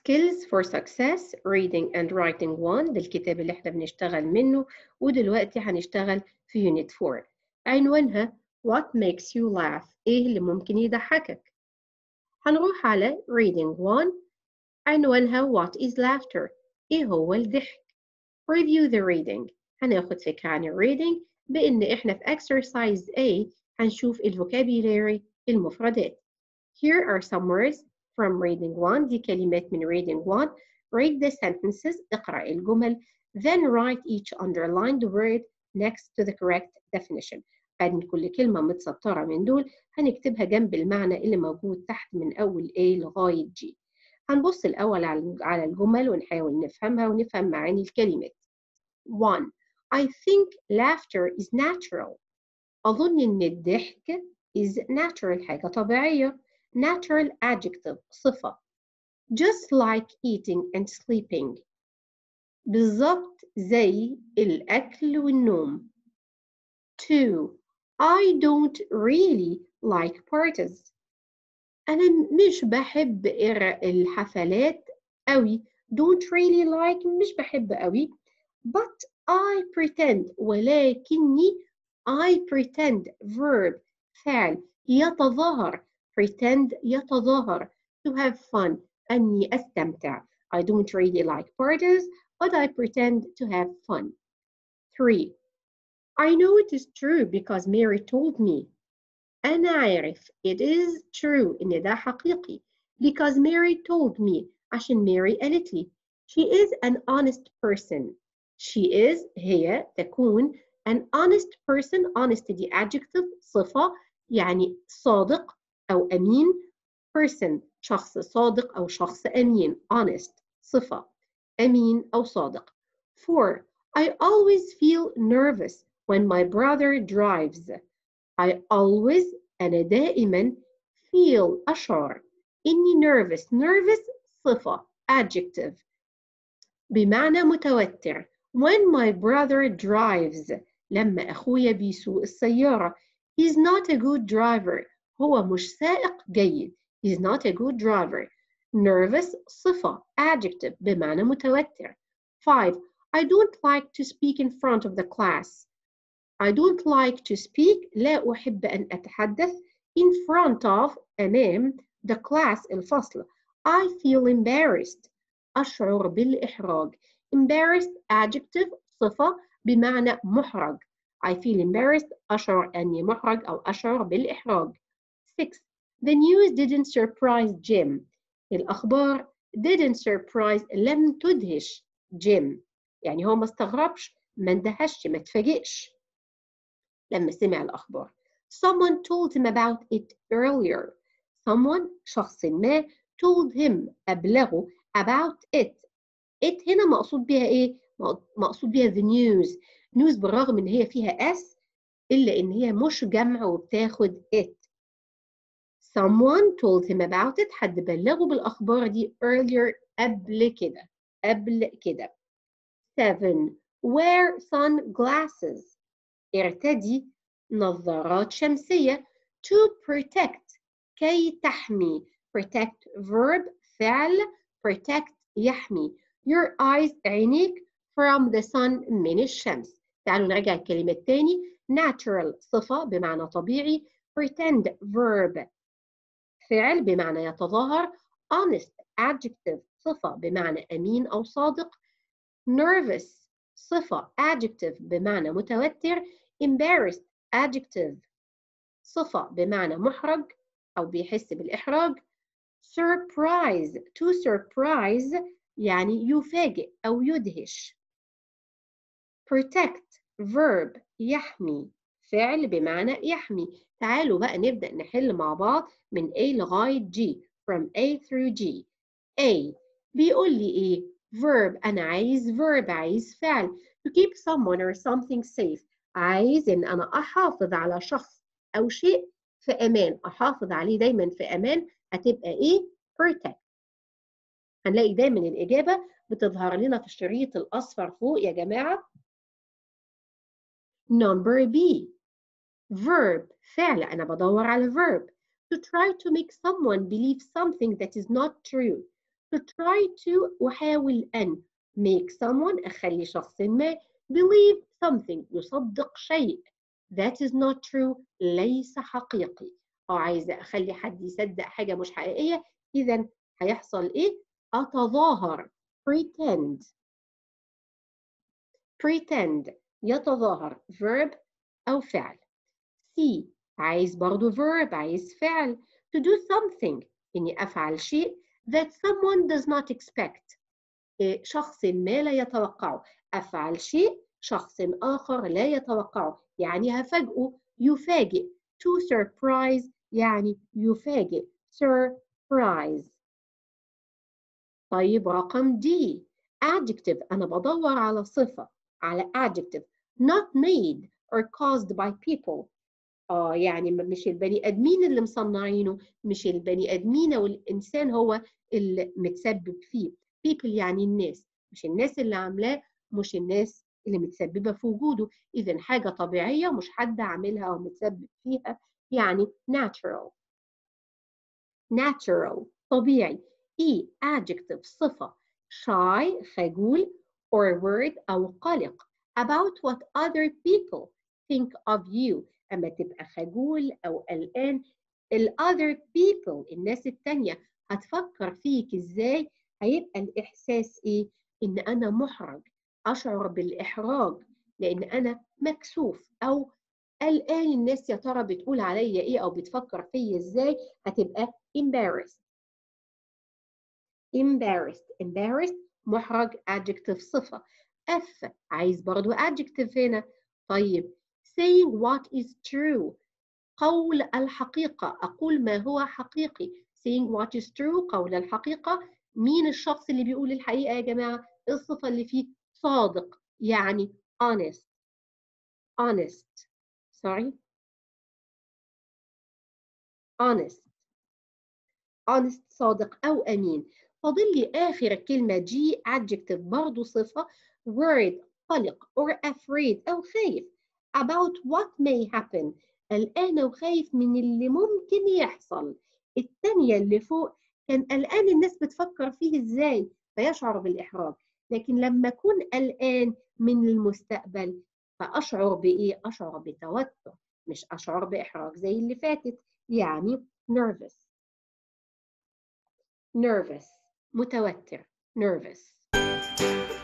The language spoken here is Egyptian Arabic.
skills for success reading and writing 1 ده الكتاب اللي احنا بنشتغل منه ودلوقتي هنشتغل في unit 4 عنوانها what makes you laugh ايه اللي ممكن يضحكك هنروح على reading 1 عنوانها what is laughter ايه هو الضحك review the reading هناخد فكرة عن الريدنج بإن إحنا في exercise A هنشوف الفوكابيلاري المفردات Here are some words from reading 1 دي كلمات من reading 1 read the sentences اقرأ الجمل then write each underlined word next to the correct definition بعدين كل كلمة متسطرة من دول هنكتبها جنب المعنى اللي موجود تحت من أول A لغاية G هنبص الأول على الجمل ونحاول نفهمها ونفهم معاني الكلمات 1 I think laughter is natural أظن إن الضحك is natural حاجة طبيعية natural adjective صفة just like eating and sleeping بالظبط زي الأكل والنوم 2 I don't really like parties أنا مش بحب الحفلات أوي don't really like مش بحب أوي but I pretend ولكني I pretend verb فعل يتظاهر pretend يتظاهر to have fun أني أستمتع I don't really like parties but I pretend to have fun 3 I know it is true because Mary told me أنا عارف it is true إن ده حقيقي because Mary told me عشان ماري قالت لي she is an honest person she is هي تكون an honest person honest دي adjective صفة يعني صادق أو أمين person شخص صادق أو شخص أمين honest صفة أمين أو صادق 4 I always feel nervous when my brother drives I always أنا دائما feel أشعر إني nervous nervous صفة adjective بمعنى متوتر when my brother drives لما أخويا بيسوق السيارة he's not a good driver هو مش سائق جيد he's not a good driver nervous صفة adjective بمعنى متوتر 5 I don't like to speak in front of the class I don't like to speak لا أحب أن أتحدث in front of أمام the class الفصل I feel embarrassed أشعر بالإحراج embarrassed adjective صفة بمعنى محرج I feel embarrassed أشعر أني محرج أو أشعر بالإحراج 6 The news didn't surprise Jim الأخبار didn't surprise لم تدهش Jim يعني هو ما استغربش ما اندهشش ما تفاجئش لما سمع الأخبار Someone told him about it earlier someone شخص ما told him أبلغه about it it هنا مقصود بها إيه؟ مقصود بها the news news بالرغم إن هي فيها s إلا إن هي مش جمع وبتاخد it someone told him about it حد بلغه بالأخبار دي earlier قبل كده قبل كده 7 wear sunglasses ارتدي نظارات شمسية to protect كي تحمي protect verb فعل protect يحمي your eyes عينيك from the sun من الشمس تعالوا نراجع الكلمة تاني natural صفة بمعنى طبيعي pretend verb فعل بمعنى يتظاهر honest adjective صفة بمعنى أمين أو صادق nervous صفة adjective بمعنى متوتر embarrassed adjective صفة بمعنى محرج أو بيحس بالإحراج surprise to surprise يعني يفاجئ أو يدهش protect verb يحمي فعل بمعنى يحمي تعالوا بقى نبدأ نحل مع بعض من A لغاية G from A through G A بيقول لي إيه verb أنا عايز verb عايز فعل to keep someone or something safe عايز إن أنا أحافظ على شخص أو شيء في أمان أحافظ عليه دايما في أمان هتبقى إيه protect هنلاقي دايما الإجابة بتظهر لنا في الشريط الأصفر فوق يا جماعة number B verb فعل أنا بدور على verb to try to make someone believe something that is not true to try to أحاول أن make someone أخلي شخص ما believe something يصدق شيء that is not true ليس حقيقي أو عايزة أخلي حد يصدق حاجة مش حقيقية إذا هيحصل إيه؟ أتظاهر pretend pretend يتظاهر verb أو فعل see عايز برضو verb عايز فعل to do something إني أفعل شيء that someone does not expect شخص ما لا يتوقعه أفعل شيء شخص آخر لا يتوقعه يعني هفاجئه يفاجئ to surprise يعني يفاجئ surprise طيب رقم D adjective أنا بدور على صفة على adjective not made or caused by people اه يعني مش البني ادمين اللي مصنعينه مش البني ادمين او الانسان هو اللي متسبب فيه people يعني الناس مش الناس اللي عاملاه مش الناس اللي متسببه في وجوده اذا حاجه طبيعيه مش حد عاملها او متسبب فيها يعني natural natural طبيعي e adjective صفه shy خجول or word او قلق about what other people think of you اما تبقى خجول او قلقان ال other people الناس التانية هتفكر فيك ازاي هيبقى الاحساس ايه ان انا محرج اشعر بالاحراج لان انا مكسوف او قلقان الناس يا ترى بتقول عليا ايه او بتفكر فيا ازاي هتبقى embarrassed embarrassed embarrassed محرج adjective صفة F عايز برضو adjective هنا طيب saying what is true قول الحقيقة أقول ما هو حقيقي saying what is true قول الحقيقة مين الشخص اللي بيقول الحقيقة يا جماعة الصفة اللي فيه صادق يعني honest honest sorry honest honest صادق أو أمين فاضل لي آخر كلمة جي adjective برضو صفة word قلق or afraid أو خايف about what may happen قلقان وخايف من اللي ممكن يحصل التانية اللي فوق كان قلقان الناس بتفكر فيه ازاي فيشعر بالإحراج لكن لما أكون قلقان من المستقبل فأشعر بإيه؟ أشعر بتوتر مش أشعر بإحراج زي اللي فاتت يعني nervous nervous متوتر nervous